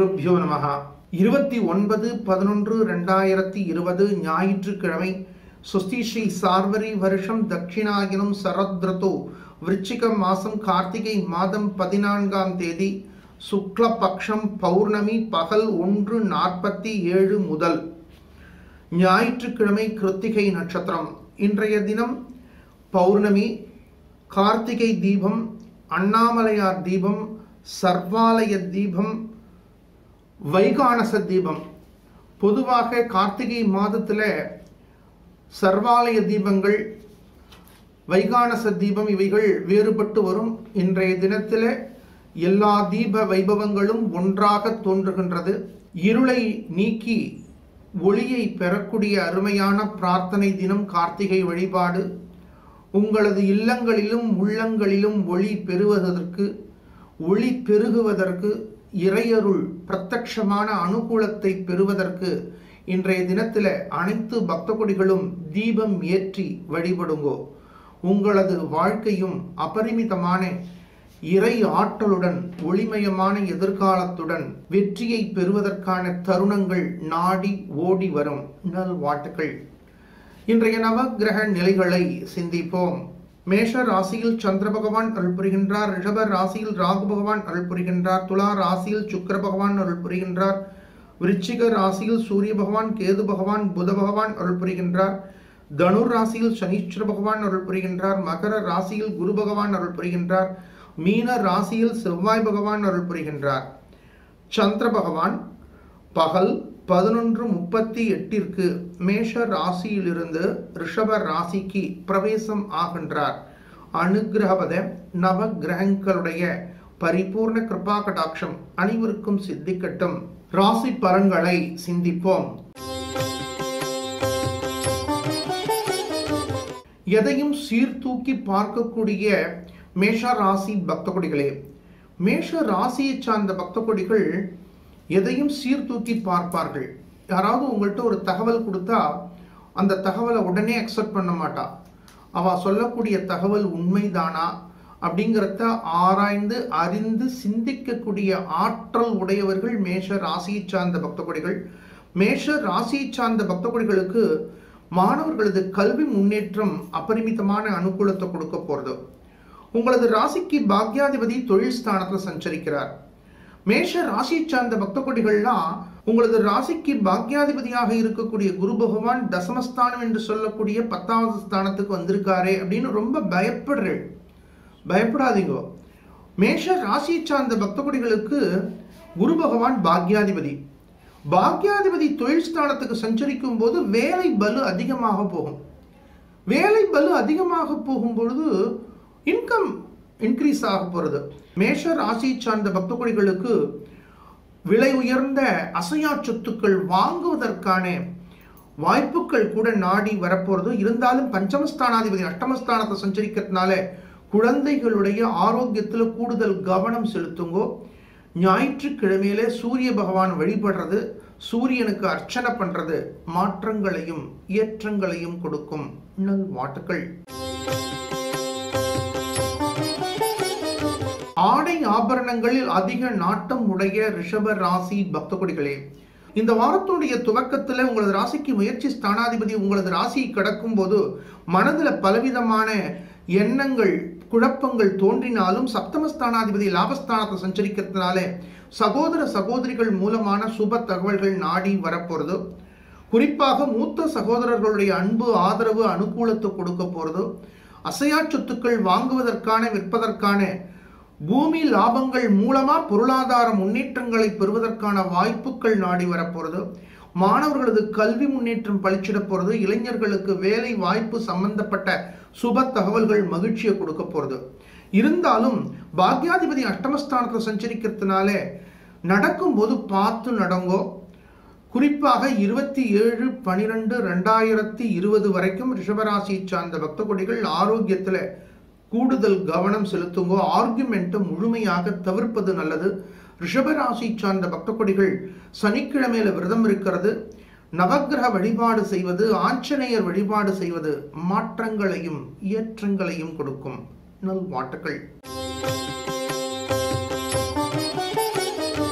குருப்பியோ நமக இருபத்தி ஒன்பது பதினொன்று ரெண்டாயிரத்தி இருபது ஞாயிற்றுக்கிழமை சுஸ்தி ஸ்ரீ சார்வரி வருஷம் தட்சிணாயனம் சரத்ரதோ விருச்சிக மாசம் கார்த்திகை மாதம் பதினான்காம் தேதி சுக்லபக்ஷம் பௌர்ணமி பகல் ஒன்று நாற்பத்தி ஏழு முதல் ஞாயிற்றுக்கிழமை கிருத்திகை நட்சத்திரம் இன்றைய தினம் பௌர்ணமி கார்த்திகை தீபம் அண்ணாமலையார் தீபம் சர்வாலய தீபம் வைகானச தீபம் பொதுவாக கார்த்திகை மாதத்தில் சர்வாலய தீபங்கள் வைகானச தீபம் இவைகள் வேறுபட்டு வரும் இன்றைய தினத்தில் எல்லா தீப வைபவங்களும் ஒன்றாக தோன்றுகின்றது இருளை நீக்கி ஒளியை பெறக்கூடிய அருமையான பிரார்த்தனை தினம் கார்த்திகை வழிபாடு உங்களது இல்லங்களிலும் உள்ளங்களிலும் ஒளி பெறுவதற்கு ஒளி பெருகுவதற்கு இறையருள் பிரத்யக்ஷமான அனுகூலத்தை பெறுவதற்கு இன்றைய தினத்தில் அனைத்து பக்த கொடிகளும் தீபம் ஏற்றி வழிபடுங்கோ உங்களது வாழ்க்கையும் அபரிமிதமான இறை ஆற்றலுடன் ஒளிமயமான எதிர்காலத்துடன் வெற்றியை பெறுவதற்கான தருணங்கள் நாடி ஓடி வரும் நல்வாழ்த்துக்கள் இன்றைய நவகிரக நிலைகளை சிந்திப்போம் மேஷ ராசியில் சந்திர பகவான் அருள் புரிகின்றார் ரிஷப ராசியில் ராகு பகவான் அருள் புரிகின்றார் துலா ராசியில் சுக்கிர பகவான் அருள் புரிகின்றார் விருச்சிக ராசியில் சூரிய பகவான் கேது பகவான் புத பகவான் அருள் புரிகின்றார் தனுர் ராசியில் சனீஸ்வர பகவான் அருள் புரிகின்றார் மகர ராசியில் குரு பகவான் அருள் புரிகின்றார் மீன ராசியில் செவ்வாய் பகவான் அருள் புரிகின்றார் சந்திர பகவான் பகல் பதினொன்று முப்பத்தி எட்டிற்கு மேஷ ராசியிலிருந்து ரிஷப ராசிக்கு பிரவேசம் ஆகின்றார் அனுகிரகபத நவ கிரகங்களுடைய பரிபூர்ண கிருபா கடாட்சம் அனைவருக்கும் சித்திக்கட்டும் ராசி பலன்களை சிந்திப்போம் எதையும் சீர்தூக்கி பார்க்கக்கூடிய மேஷ ராசி பக்த கொடிகளே மேஷ ராசியை சார்ந்த பக்த கொடிகள் எதையும் சீர்தூக்கி பார்ப்பார்கள் யாராவது உங்கள்கிட்ட ஒரு தகவல் கொடுத்தா அந்த தகவலை உடனே அக்செப்ட் பண்ண மாட்டா அவ சொல்லக்கூடிய தகவல் உண்மைதானா அப்படிங்கிறத ஆராய்ந்து அறிந்து சிந்திக்கக்கூடிய ஆற்றல் உடையவர்கள் மேஷ ராசியை சார்ந்த பக்த கொடிகள் மேஷ ராசியை சார்ந்த பக்த கொடிகளுக்கு மாணவர்களது கல்வி முன்னேற்றம் அபரிமிதமான அனுகூலத்தை கொடுக்க போறது உங்களது ராசிக்கு பாக்யாதிபதி தொழில் ஸ்தானத்தில் சஞ்சரிக்கிறார் மேஷ ராசியை சார்ந்த பக்த கொடிகள்லாம் உங்களது ராசிக்கு பாக்யாதிபதியாக இருக்கக்கூடிய குரு பகவான் தசமஸ்தானம் என்று சொல்லக்கூடிய பத்தாவது ஸ்தானத்துக்கு வந்திருக்காரே அப்படின்னு ரொம்ப பயப்படுறேன் பயப்படாதீங்க மேஷ ராசியை சார்ந்த பக்த கொடிகளுக்கு குரு பகவான் பாக்யாதிபதி பாக்யாதிபதி தொழில் ஸ்தானத்துக்கு சஞ்சரிக்கும் போது வேலை பலு அதிகமாக போகும் வேலை பலு அதிகமாக போகும் பொழுது இன்கம் இன்க்ரீஸ் ஆக போகிறது மேஷ ராசியை சார்ந்த பக்த கொடிகளுக்கு விலை உயர்ந்த அசையா சொத்துக்கள் வாங்குவதற்கான வாய்ப்புகள் கூட நாடி வரப்போகிறது இருந்தாலும் பஞ்சமஸ்தானாதிபதி அஷ்டமஸ்தானத்தை சஞ்சரிக்கிறதுனால குழந்தைகளுடைய ஆரோக்கியத்தில் கூடுதல் கவனம் செலுத்துங்கோ ஞாயிற்றுக்கிழமையில சூரிய பகவான் வழிபடுறது சூரியனுக்கு அர்ச்சனை பண்றது மாற்றங்களையும் ஏற்றங்களையும் கொடுக்கும் நல் வாட்டுக்கள் ஆடை ஆபரணங்களில் அதிக நாட்டம் உடைய ரிஷப ராசி பக்த கொடிகளே இந்த வாரத்துடைய துவக்கத்தில் உங்களது ராசிக்கு முயற்சி ஸ்தானாதிபதி உங்களது ராசியை கடக்கும் போது மனதில் பலவிதமான எண்ணங்கள் குழப்பங்கள் தோன்றினாலும் சப்தமஸ்தானாதிபதி லாபஸ்தானத்தை சஞ்சரிக்கிறதுனால சகோதர சகோதரிகள் மூலமான சுப தகவல்கள் நாடி வரப்போறது குறிப்பாக மூத்த சகோதரர்களுடைய அன்பு ஆதரவு அனுகூலத்தை கொடுக்க போறது அசையா சொத்துக்கள் வாங்குவதற்கான விற்பதற்கான பூமி லாபங்கள் மூலமா பொருளாதார முன்னேற்றங்களை பெறுவதற்கான வாய்ப்புகள் நாடி வரப்போறது மாணவர்களது கல்வி முன்னேற்றம் பளிச்சிட போறது இளைஞர்களுக்கு வேலை வாய்ப்பு சம்பந்தப்பட்ட சுப தகவல்கள் மகிழ்ச்சியை கொடுக்க போறது இருந்தாலும் பாக்யாதிபதி அஷ்டமஸ்தானத்தில் சஞ்சரிக்கிறதுனால நடக்கும்போது பார்த்து நடங்கோ குறிப்பாக இருபத்தி ஏழு பனிரெண்டு ரெண்டாயிரத்தி இருபது வரைக்கும் ரிஷபராசியை சார்ந்த பக்த கொடிகள் ஆரோக்கியத்தில் கூடுதல் கவனம் செலுத்துங்கோ ஆர்குமெண்ட்டை முழுமையாக தவிர்ப்பது நல்லது ரிஷபராசி சார்ந்த பக்த கொடிகள் சனிக்கிழமையில விரதம் இருக்கிறது நவக்கிரக வழிபாடு செய்வது ஆஞ்சநேயர் வழிபாடு செய்வது மாற்றங்களையும் ஏற்றங்களையும் கொடுக்கும் நல்வாட்டுக்கள்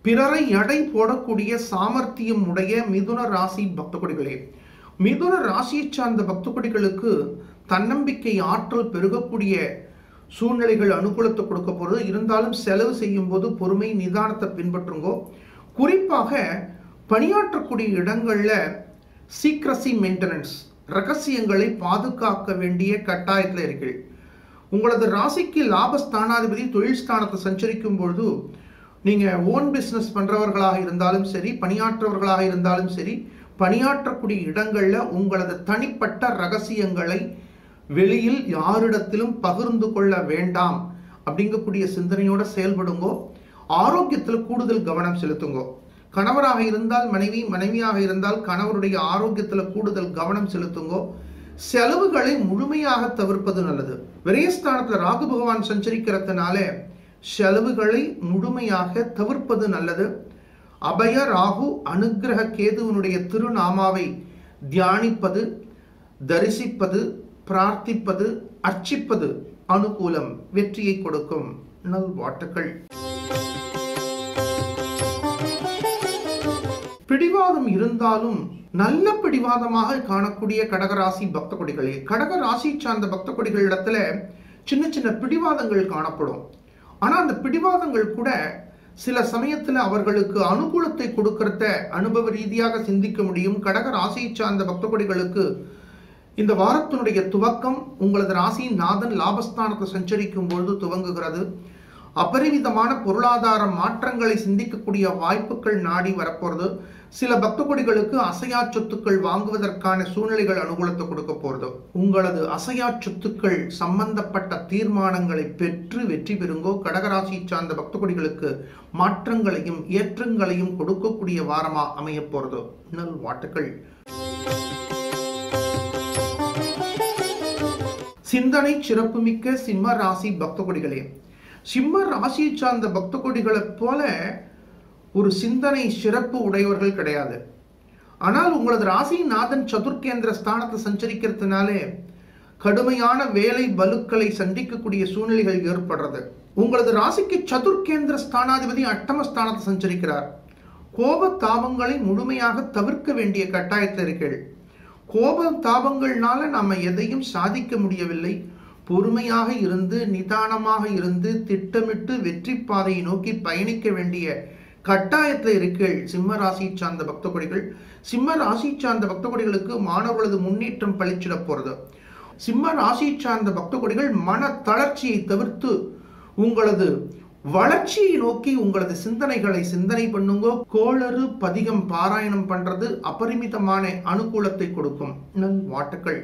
பிறரை எடை போடக்கூடிய சாமர்த்தியம் உடைய மிதுன ராசி பக்த கொடிகளே மிதுன ராசியை சார்ந்த பக்த கொடிகளுக்கு தன்னம்பிக்கை ஆற்றல் பெருகக்கூடிய சூழ்நிலைகள் அனுகூலத்தை கொடுக்க போகிறது இருந்தாலும் செலவு செய்யும் போது பொறுமை நிதானத்தை பின்பற்றுங்கோ குறிப்பாக பணியாற்றக்கூடிய இடங்களில் சீக்ரசி மெயின்டெனன்ஸ் ரகசியங்களை பாதுகாக்க வேண்டிய கட்டாயத்தில் இருக்கீர்கள் உங்களது ராசிக்கு லாபஸ்தானாதிபதி தொழில் ஸ்தானத்தை சஞ்சரிக்கும் பொழுது நீங்கள் ஓன் பிஸ்னஸ் பண்ணுறவர்களாக இருந்தாலும் சரி பணியாற்றவர்களாக இருந்தாலும் சரி பணியாற்றக்கூடிய இடங்களில் உங்களது தனிப்பட்ட ரகசியங்களை வெளியில் யாரிடத்திலும் பகிர்ந்து கொள்ள வேண்டாம் அப்படிங்கக்கூடிய சிந்தனையோட செயல்படுங்கோ ஆரோக்கியத்தில் கூடுதல் கவனம் செலுத்துங்கோ கணவராக இருந்தால் மனைவி மனைவியாக இருந்தால் கணவருடைய ஆரோக்கியத்தில் கூடுதல் கவனம் செலுத்துங்கோ செலவுகளை முழுமையாக தவிர்ப்பது நல்லது விரயஸ்தானத்தில் ராகு பகவான் சஞ்சரிக்கிறதுனால செலவுகளை முழுமையாக தவிர்ப்பது நல்லது அபய ராகு அனுகிரக கேதுவனுடைய திருநாமாவை தியானிப்பது தரிசிப்பது பிரார்த்திப்பது அர்ச்சிப்பது அனுகூலம் வெற்றியை கொடுக்கும் நல்வாழ்த்துக்கள் பிடிவாதம் இருந்தாலும் நல்ல பிடிவாதமாக காணக்கூடிய கடகராசி பக்த கொடிகளே கடகராசி சார்ந்த பக்த கொடிகள் இடத்துல சின்ன சின்ன பிடிவாதங்கள் காணப்படும் ஆனா அந்த பிடிவாதங்கள் கூட சில சமயத்துல அவர்களுக்கு அனுகூலத்தை கொடுக்கறத அனுபவ ரீதியாக சிந்திக்க முடியும் கடக ராசியை சார்ந்த பக்த கொடிகளுக்கு இந்த வாரத்தினுடைய துவக்கம் உங்களது ராசியின் நாதன் லாபஸ்தானத்தை சஞ்சரிக்கும் பொழுது துவங்குகிறது அபரிமிதமான பொருளாதார மாற்றங்களை சிந்திக்கக்கூடிய வாய்ப்புகள் நாடி வரப்போறது சில பக்த கொடிகளுக்கு அசையா சொத்துக்கள் வாங்குவதற்கான சூழ்நிலைகள் அனுகூலத்தை கொடுக்க போறது உங்களது அசையா சொத்துக்கள் சம்பந்தப்பட்ட தீர்மானங்களை பெற்று வெற்றி பெறுங்கோ கடகராசி சார்ந்த பக்த கொடிகளுக்கு மாற்றங்களையும் ஏற்றங்களையும் கொடுக்கக்கூடிய வாரமா அமைய போறது நல் வாட்டுகள் சிந்தனை சிறப்புமிக்க சிம்ம ராசி பக்த கொடிகளே சிம்ம ராசியை சார்ந்த பக்த கொடிகளைப் போல ஒரு சிந்தனை சிறப்பு உடையவர்கள் கிடையாது ஆனால் உங்களது ராசி நாதன் சதுர்கேந்திர ஸ்தானத்தை சஞ்சரிக்கிறதுனாலே கடுமையான வேலை பலுக்களை சந்திக்கக்கூடிய சூழ்நிலைகள் ஏற்படுறது உங்களது ராசிக்கு சதுர்கேந்திர ஸ்தானாதிபதி அட்டம ஸ்தானத்தை சஞ்சரிக்கிறார் கோப தாபங்களை முழுமையாக தவிர்க்க வேண்டிய கட்டாயத்தில் இருக்கீர்கள் கோப தாபங்கள்னால நாம எதையும் சாதிக்க முடியவில்லை பொறுமையாக இருந்து நிதானமாக இருந்து திட்டமிட்டு வெற்றி பாதையை நோக்கி பயணிக்க வேண்டிய கட்டாயத்தில் இருக்கீள் சிம்ம ராசி சார்ந்த பக்த கொடிகள் சிம்ம ராசி சார்ந்த பக்த கொடிகளுக்கு மாணவர்களது முன்னேற்றம் பளிச்சிட போறது சிம்ம ராசி சார்ந்த பக்த கொடிகள் மன தளர்ச்சியை தவிர்த்து உங்களது வளர்ச்சியை நோக்கி உங்களது சிந்தனைகளை சிந்தனை பண்ணுங்க கோளறு பதிகம் பாராயணம் பண்றது அபரிமிதமான அனுகூலத்தை கொடுக்கும் நல் வாட்டுக்கள்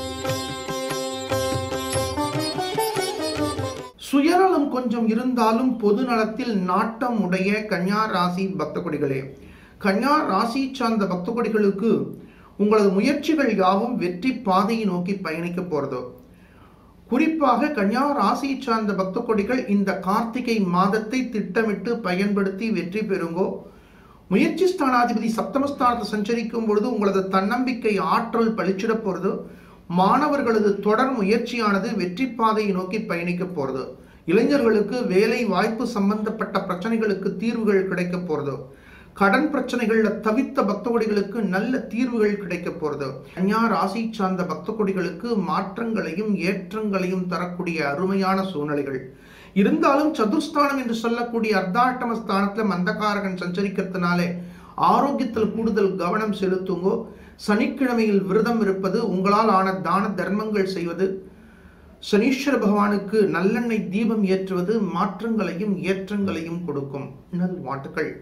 சுயநலம் கொஞ்சம் இருந்தாலும் பொது நலத்தில் நாட்டம் உடைய கன்யா ராசி பக்த கொடிகளே கன்யா ராசி சார்ந்த பக்த கொடிகளுக்கு உங்களது முயற்சிகள் யாவும் வெற்றி பாதையை நோக்கி பயணிக்க போறது குறிப்பாக கன்யா ராசியை சார்ந்த பக்த கொடிகள் இந்த கார்த்திகை மாதத்தை திட்டமிட்டு பயன்படுத்தி வெற்றி பெறுங்கோ முயற்சி ஸ்தானாதிபதி சப்தமஸ்தானத்தை சஞ்சரிக்கும் பொழுது உங்களது தன்னம்பிக்கை ஆற்றல் பளிச்சிட போறது மாணவர்களது தொடர் முயற்சியானது வெற்றி பாதையை நோக்கி பயணிக்க போறது இளைஞர்களுக்கு வேலை வாய்ப்பு சம்பந்தப்பட்ட பிரச்சனைகளுக்கு தீர்வுகள் கிடைக்க போறது கடன் பிரச்சனைகள்ல தவித்த பக்த கொடிகளுக்கு நல்ல தீர்வுகள் கிடைக்க போறது கன்யா ராசி சார்ந்த பக்த கொடிகளுக்கு மாற்றங்களையும் ஏற்றங்களையும் தரக்கூடிய அருமையான சூழ்நிலைகள் இருந்தாலும் சதுர்ஸ்தானம் என்று சொல்லக்கூடிய அர்த்தாட்டம ஸ்தானத்துல மந்தகாரகன் சஞ்சரிக்கிறதுனாலே ஆரோக்கியத்தில் கூடுதல் கவனம் செலுத்துங்கோ சனிக்கிழமையில் விரதம் இருப்பது உங்களால் ஆன தான தர்மங்கள் செய்வது சனீஸ்வர பகவானுக்கு நல்லெண்ணெய் தீபம் ஏற்றுவது மாற்றங்களையும் ஏற்றங்களையும் கொடுக்கும் நல் வாட்டுக்கள்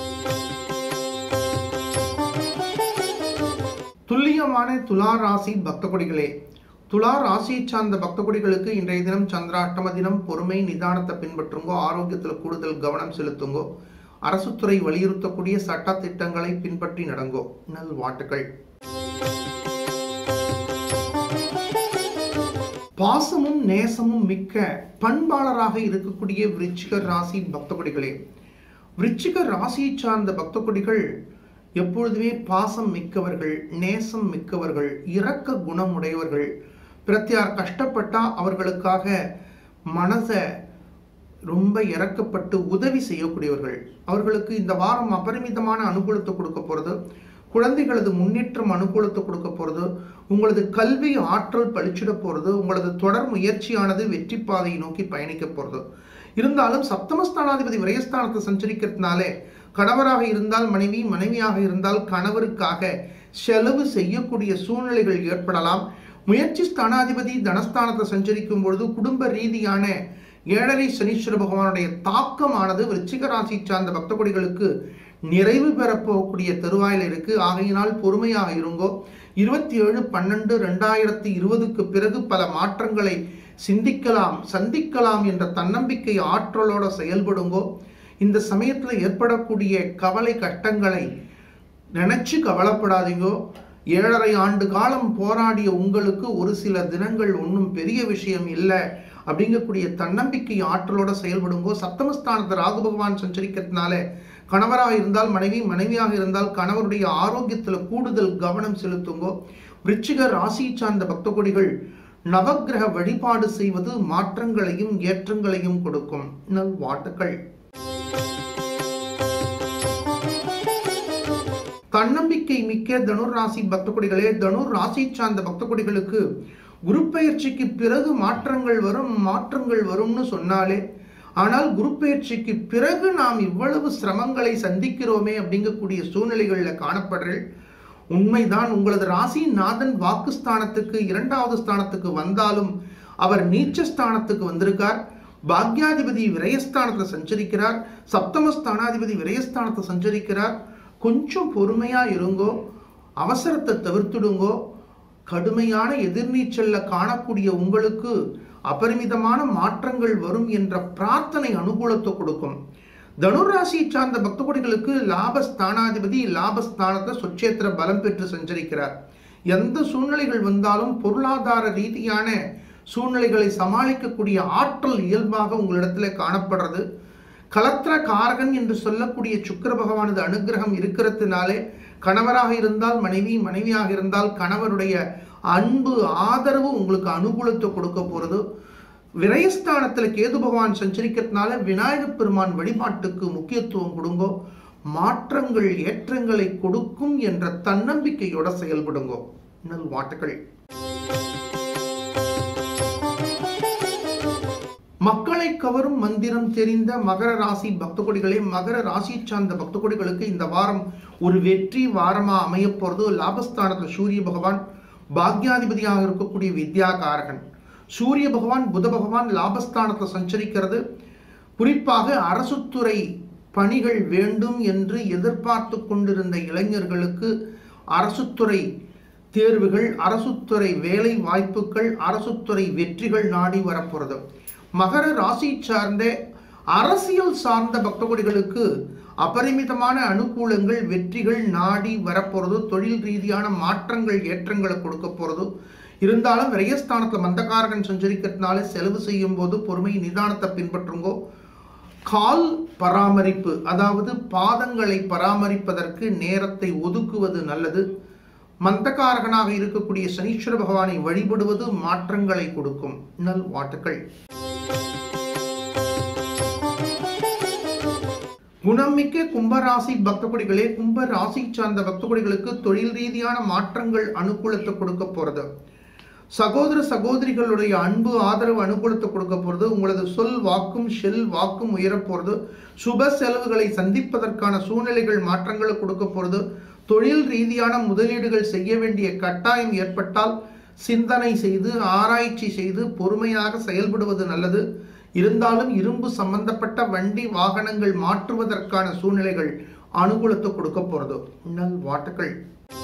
துல்லியமான துலா ராசி பக்த கொடிகளே துலா ராசியை சார்ந்த பக்த கொடிகளுக்கு இன்றைய தினம் சந்திராஷ்டம தினம் பொறுமை நிதானத்தை பின்பற்றுங்கோ ஆரோக்கியத்தில் கூடுதல் கவனம் செலுத்துங்கோ அரசுத்துறை வலியுறுத்தக்கூடிய சட்ட திட்டங்களை பின்பற்றி நடங்கோ நல் வாட்டுக்கள் பாசமும் நேசமும் மிக்க பண்பாளராக இருக்கக்கூடிய விருச்சிக ராசி பக்த கொடிகளே விருச்சிக ராசியை சார்ந்த பக்த கொடிகள் எப்பொழுதுமே பாசம் மிக்கவர்கள் நேசம் மிக்கவர்கள் இரக்க குணமுடையவர்கள் பிரத்தியார் கஷ்டப்பட்டா அவர்களுக்காக மனசை ரொம்ப இறக்கப்பட்டு உதவி செய்யக்கூடியவர்கள் அவர்களுக்கு இந்த வாரம் அபரிமிதமான அனுகூலத்தை கொடுக்க போகிறது குழந்தைகளது முன்னேற்றம் அனுகூலத்தை கொடுக்க போகிறது உங்களது கல்வி ஆற்றல் பழிச்சிட போகிறது உங்களது தொடர் முயற்சியானது வெற்றி பாதையை நோக்கி பயணிக்க போகிறது இருந்தாலும் சப்தமஸ்தானாதிபதி விரயஸ்தானத்தை சஞ்சரிக்கிறதுனாலே கணவராக இருந்தால் மனைவி மனைவியாக இருந்தால் கணவருக்காக செலவு செய்யக்கூடிய சூழ்நிலைகள் ஏற்படலாம் முயற்சி ஸ்தானாதிபதி தனஸ்தானத்தை சஞ்சரிக்கும் பொழுது குடும்ப ரீதியான ஏழரை சனீஸ்வர பகவானுடைய தாக்கமானது விருச்சிக ராசி சார்ந்த பக்த கொடிகளுக்கு நிறைவு பெறப்போகக்கூடிய தருவாயில் இருக்கு ஆகையினால் பொறுமையாக இருங்கோ இருபத்தி ஏழு பன்னெண்டு ரெண்டாயிரத்தி இருபதுக்கு பிறகு பல மாற்றங்களை சிந்திக்கலாம் சந்திக்கலாம் என்ற தன்னம்பிக்கை ஆற்றலோட செயல்படுங்கோ இந்த சமயத்தில் ஏற்படக்கூடிய கவலை கஷ்டங்களை நினைச்சு கவலைப்படாதீங்கோ ஏழரை ஆண்டு காலம் போராடிய உங்களுக்கு ஒரு சில தினங்கள் ஒன்றும் பெரிய விஷயம் இல்லை அப்படிங்கக்கூடிய தன்னம்பிக்கை ஆற்றலோட செயல்படுங்கோ சப்தமஸ்தானத்தை ராகு பகவான் சஞ்சரிக்கிறதுனால கணவராக இருந்தால் மனைவி மனைவியாக இருந்தால் கணவருடைய ஆரோக்கியத்தில் கூடுதல் கவனம் செலுத்துங்கோ விருச்சிக ராசி சார்ந்த பக்த கொடிகள் நவக்கிரக வழிபாடு செய்வது மாற்றங்களையும் ஏற்றங்களையும் கொடுக்கும் நல் வாழ்த்துக்கள் தன்னம்பிக்கை மிக்க தனுர் ராசி பக்த கொடிகளே தனுர் ராசி சார்ந்த பக்த கொடிகளுக்கு குரு பயிற்சிக்கு பிறகு மாற்றங்கள் வரும் மாற்றங்கள் வரும்னு சொன்னாலே ஆனால் குரு பயிற்சிக்கு பிறகு நாம் இவ்வளவு சிரமங்களை சந்திக்கிறோமே அப்படிங்கக்கூடிய சூழ்நிலைகளில் காணப்படுறேன் உண்மைதான் உங்களது ராசி நாதன் வாக்குஸ்தானத்துக்கு இரண்டாவது ஸ்தானத்துக்கு வந்தாலும் அவர் நீச்ச ஸ்தானத்துக்கு வந்திருக்கார் பாக்யாதிபதி விரயஸ்தானத்தை சஞ்சரிக்கிறார் சப்தமஸ்தானாதிபதி விரயஸ்தானத்தை சஞ்சரிக்கிறார் கொஞ்சம் பொறுமையா இருங்கோ அவசரத்தை தவிர்த்துடுங்கோ கடுமையான எதிர்நீச்சல்ல காணக்கூடிய உங்களுக்கு அபரிமிதமான மாற்றங்கள் வரும் என்ற பிரார்த்தனை அனுகூலத்தை கொடுக்கும் தனுராசியை சார்ந்த பக்த கொடிகளுக்கு லாபஸ்தானாதிபதி லாபஸ்தானத்தை சொச்சேத்திர பலம் பெற்று சஞ்சரிக்கிறார் எந்த சூழ்நிலைகள் வந்தாலும் பொருளாதார ரீதியான சூழ்நிலைகளை சமாளிக்கக்கூடிய ஆற்றல் இயல்பாக உங்களிடத்துல காணப்படுறது கலத்திர காரகன் என்று சொல்லக்கூடிய சுக்கர பகவானது அனுகிரகம் இருக்கிறதுனாலே கணவராக இருந்தால் மனைவி மனைவியாக இருந்தால் கணவருடைய அன்பு ஆதரவு உங்களுக்கு அனுகூலத்தை கொடுக்க போகிறது விரயஸ்தானத்தில் கேது பகவான் சஞ்சரிக்கிறதுனால விநாயகப் பெருமான் வழிபாட்டுக்கு முக்கியத்துவம் கொடுங்கோ மாற்றங்கள் ஏற்றங்களை கொடுக்கும் என்ற தன்னம்பிக்கையோட செயல்படுங்கோ நல் வாட்டுகள் மக்களை கவரும் மந்திரம் தெரிந்த மகர ராசி பக்த கொடிகளே மகர ராசி சார்ந்த பக்த கொடிகளுக்கு இந்த வாரம் ஒரு வெற்றி வாரமா அமைய போறது லாபஸ்தானத்தில் சூரிய பகவான் பாக்யாதிபதியாக இருக்கக்கூடிய வித்யாகாரகன் சூரிய பகவான் புத பகவான் லாபஸ்தானத்தை சஞ்சரிக்கிறது குறிப்பாக அரசுத்துறை பணிகள் வேண்டும் என்று எதிர்பார்த்து கொண்டிருந்த இளைஞர்களுக்கு அரசுத்துறை தேர்வுகள் அரசுத்துறை வேலை வாய்ப்புகள் அரசுத்துறை வெற்றிகள் நாடி வரப்போறது மகர ராசி சார்ந்த அரசியல் சார்ந்த பக்தகோடிகளுக்கு அபரிமிதமான அனுகூலங்கள் வெற்றிகள் நாடி வரப்போறது தொழில் ரீதியான மாற்றங்கள் ஏற்றங்களை கொடுக்க போறது இருந்தாலும் விரயஸ்தானத்தில் மந்தகாரகன் சஞ்சரிக்கிறதுனால செலவு செய்யும் போது பொறுமை நிதானத்தை பின்பற்றுங்கோ கால் பராமரிப்பு அதாவது பாதங்களை பராமரிப்பதற்கு நேரத்தை ஒதுக்குவது நல்லது மந்தகாரகனாக இருக்கக்கூடிய சனீஸ்வர பகவானை வழிபடுவது மாற்றங்களை கொடுக்கும் நல் வாட்டுக்கள் குணமிக்க கும்பராசி பக்த கொடிகளே கும்ப ராசி சார்ந்த பக்த கொடிகளுக்கு தொழில் ரீதியான மாற்றங்கள் அனுகூலத்தை கொடுக்க போறது சகோதர சகோதரிகளுடைய அன்பு ஆதரவு அனுகூலத்தை கொடுக்க போறது உங்களது சொல் வாக்கும் ஷெல் வாக்கும் உயரப் போறது சுப செலவுகளை சந்திப்பதற்கான சூழ்நிலைகள் மாற்றங்களை கொடுக்க போறது தொழில் ரீதியான முதலீடுகள் செய்ய வேண்டிய கட்டாயம் ஏற்பட்டால் சிந்தனை செய்து ஆராய்ச்சி செய்து பொறுமையாக செயல்படுவது நல்லது இருந்தாலும் இரும்பு சம்பந்தப்பட்ட வண்டி வாகனங்கள் மாற்றுவதற்கான சூழ்நிலைகள் அனுகூலத்தை கொடுக்க போறது நல் வாட்டுக்கள்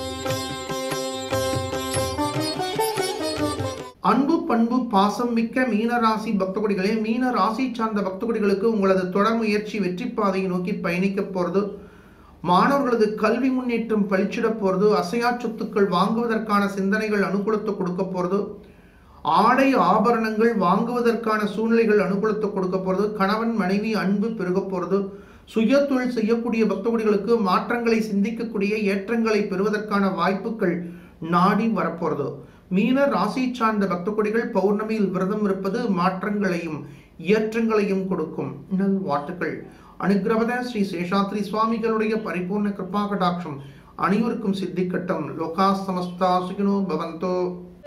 அன்பு பண்பு பாசம் மிக்க மீன ராசி பக்தகுடிகளே மீன ராசி சார்ந்த பக்தகுடிகளுக்கு உங்களது தொடர் முயற்சி வெற்றி பாதையை நோக்கி பயணிக்க போறது மாணவர்களது கல்வி முன்னேற்றம் பளிச்சிட போறது அசையா சொத்துக்கள் வாங்குவதற்கான சிந்தனைகள் அனுகூலத்தை கொடுக்க போறது ஆடை ஆபரணங்கள் வாங்குவதற்கான சூழ்நிலைகள் அனுகூலத்தை கொடுக்க போறது கணவன் மனைவி அன்பு பெருக போறது சுய தொழில் செய்யக்கூடிய பக்தகுடிகளுக்கு மாற்றங்களை சிந்திக்கக்கூடிய ஏற்றங்களை பெறுவதற்கான வாய்ப்புகள் நாடி வரப்போறது மீன ராசி சார்ந்த பக்த கொடிகள் பௌர்ணமியில் விரதம் இருப்பது மாற்றங்களையும் ஏற்றங்களையும் கொடுக்கும் நல் வாழ்த்துக்கள் அனுகிரவத ஸ்ரீ சேஷாத்ரி சுவாமிகளுடைய பரிபூர்ண கிருபா கடாட்சம் அனைவருக்கும் சித்திக்கட்டும் லோகா சமஸ்தா சுகினோ பவந்தோ